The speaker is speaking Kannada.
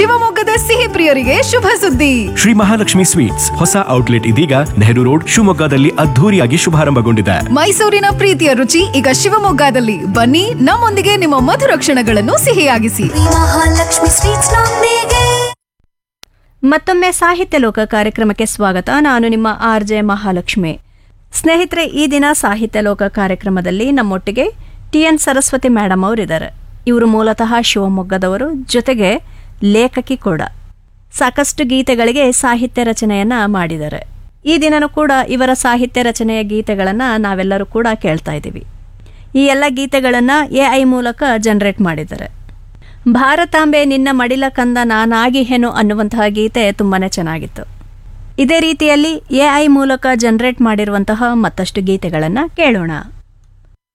ಶಿವಮೊಗ್ಗದ ಸಿಹಿ ಪ್ರಿಯರಿಗೆ ಶುಭ ಸುದ್ದಿ ಶ್ರೀ ಮಹಾಲಕ್ಷ್ಮಿ ಸ್ವೀಟ್ಸ್ ಹೊಸ ಔಟ್ಲೆಟ್ ಇದೀಗ ನೆಹರು ರೋಡ್ ಶಿವಮೊಗ್ಗದಲ್ಲಿ ಅದ್ಧೂರಿಯಾಗಿ ಶುಭಾರಂಭಗೊಂಡಿದೆ ಮೈಸೂರಿನ ಪ್ರೀತಿಯ ರುಚಿ ಈಗ ಶಿವಮೊಗ್ಗದಲ್ಲಿ ಬನ್ನಿ ನಮ್ಮೊಂದಿಗೆ ನಿಮ್ಮ ಮಧುರ ಕ್ಷಣಗಳನ್ನು ಸಿಹಿಯಾಗಿಸಿ ಮಹಾಲಕ್ಷ್ಮಿ ಸ್ವೀಟ್ಸ್ ನೊಂದಿಗೆ ಮತ್ತೊಮ್ಮೆ ಸಾಹಿತ್ಯ ಲೋಕ ಕಾರ್ಯಕ್ರಮಕ್ಕೆ ಸ್ವಾಗತ ನಾನು ನಿಮ್ಮ ಆರ್ ಜೆ ಮಹಾಲಕ್ಷ್ಮಿ ಸ್ನೇಹಿತರೆ ಈ ದಿನ ಸಾಹಿತ್ಯ ಲೋಕ ಕಾರ್ಯಕ್ರಮದಲ್ಲಿ ನಮ್ಮೊಟ್ಟಿಗೆ ಟಿ ಎನ್ ಸರಸ್ವತಿ ಮೇಡಮ್ ಅವರಿದ್ದಾರೆ ಇವರು ಮೂಲತಃ ಶಿವಮೊಗ್ಗದವರು ಜೊತೆಗೆ ಲೇಖಕಿ ಕೂಡ ಸಾಕಷ್ಟು ಗೀತೆಗಳಿಗೆ ಸಾಹಿತ್ಯ ರಚನೆಯನ್ನ ಮಾಡಿದ್ದಾರೆ ಈ ದಿನನೂ ಕೂಡ ಇವರ ಸಾಹಿತ್ಯ ರಚನೆಯ ಗೀತೆಗಳನ್ನು ನಾವೆಲ್ಲರೂ ಕೂಡ ಕೇಳ್ತಾ ಇದ್ದೀವಿ ಈ ಎಲ್ಲ ಗೀತೆಗಳನ್ನು ಎ ಐ ಮೂಲಕ ಜನರೇಟ್ ಮಾಡಿದ್ದಾರೆ ಭಾರತಾಂಬೆ ನಿನ್ನ ಮಡಿಲ ಕಂದ ನಾನಾಗಿಹೆನು ಅನ್ನುವಂತಹ ಗೀತೆ ತುಂಬಾನೇ ಚೆನ್ನಾಗಿತ್ತು ಇದೇ ರೀತಿಯಲ್ಲಿ ಎ ಐ ಮೂಲಕ ಜನರೇಟ್ ಮಾಡಿರುವಂತಹ ಮತ್ತಷ್ಟು ಗೀತೆಗಳನ್ನು ಕೇಳೋಣ